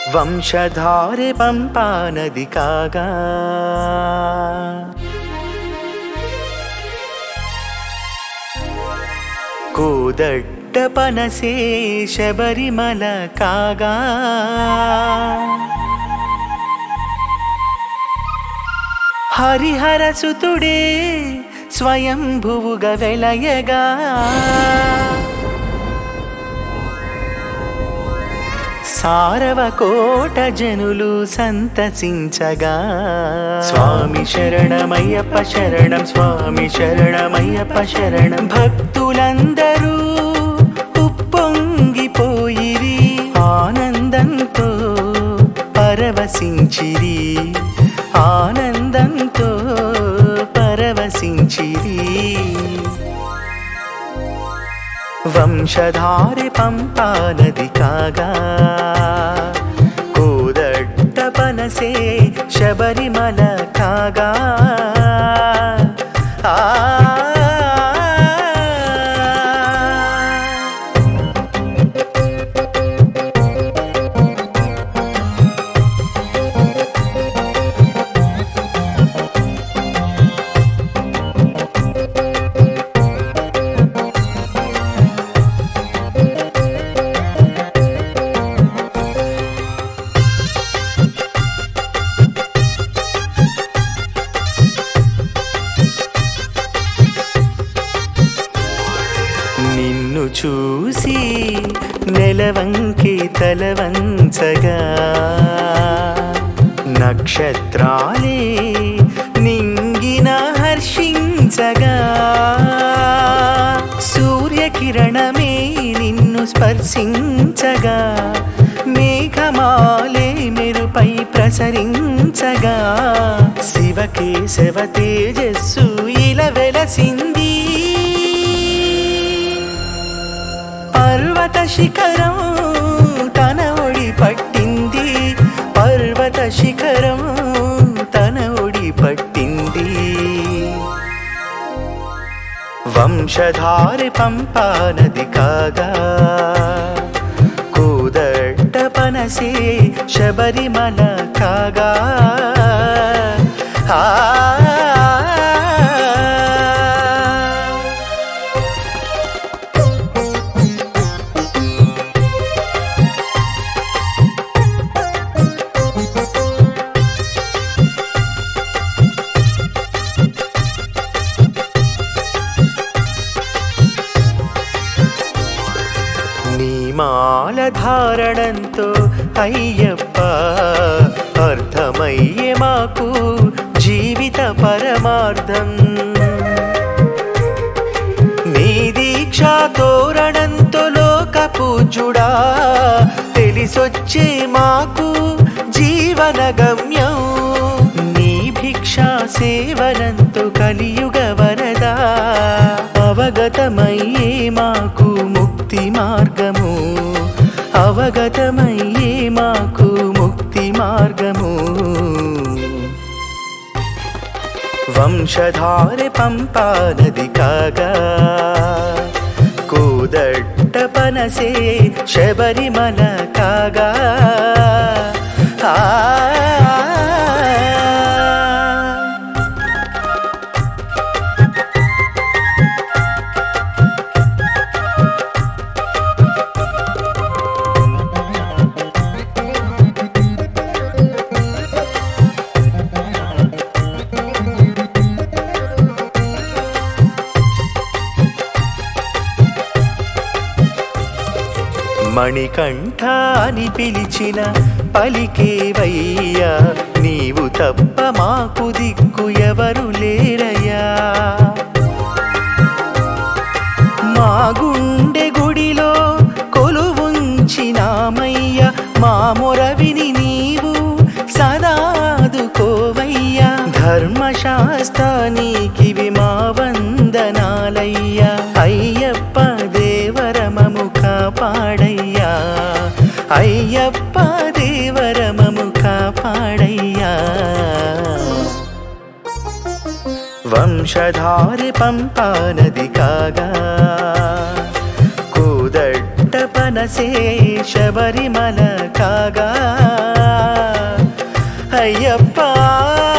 వంశధారె పంపా నది కాగా కోదడ్డ పనసే శబరిమల కాగా హరిహరసుతుడే స్వయంభువుగా వెలయగా సారవకోట జనులు సంతసించగా స్వామి శరణమయ్యప్ప శరణం స్వామి శరణమయ్యప్ప శరణం భక్తులందరూ ఉప్పొంగిపోయిరి ఆనందంతో పరవశించిరి ఆనందంతో పరవశించిరి వంశధారి పంపా నది కాగా కోదడ్డ పనసే శబరిమల కాగా ఆ నిన్ను చూసి నెలవంకి తలవంచగా నక్షత్రాలే నింగిన హర్షించగా సూర్యకిరణమే నిన్ను స్పర్శించగా మేఘమాలే మెరుపై ప్రసరించగా శివకేశవ తేజస్సు ఇలా వెలసింది పర్వత శిఖరం తన ఒడి పట్టింది పర్వత శిఖరం తన ఒడి పట్టింది వంశధారి పంపా నది కాగా కోదడ్డ పనసే శబరిమల కాగా ఆ నీ మాల ధారణంతో అయ్యప్ప అర్థమయ్యే మాకు జీవిత పరమార్థం నీ దీక్షా తోరణంతో లోక పూజుడా తెలిసొచ్చే మాకు జీవన గమ్యం నీ భిక్షా సేవనంతో కలియుగ వరదా అవగతమయ్యే మాకు ముక్తి మార్గము అవగతమయ్యే మాకు ముక్తి మార్గము వంశధారె పంపా నది కాగా కోదడ్డ పనసే శబరిమల కాగా ఆ మణికంఠ అని పిలిచిన పలికేవయ్యా నీవు తప్ప మాకు దిక్కు ఎవరు లేరయ్యా మా గుండె గుడిలో కొలువుంచినామయ్య మా మొరవిని నీవు సదాదుకోవయ్యా ధర్మశాస్త్రానికివి మా వందనాలయ్యా అయ్యప్ప దేవరమము కాపాడయ్యా అయ్యప్ప దేవరమము కాపాడయ్యా వంశధారి పంపా నది కాగా కోదడ్డ పనసే శబరిమల కాగా అయ్యప్ప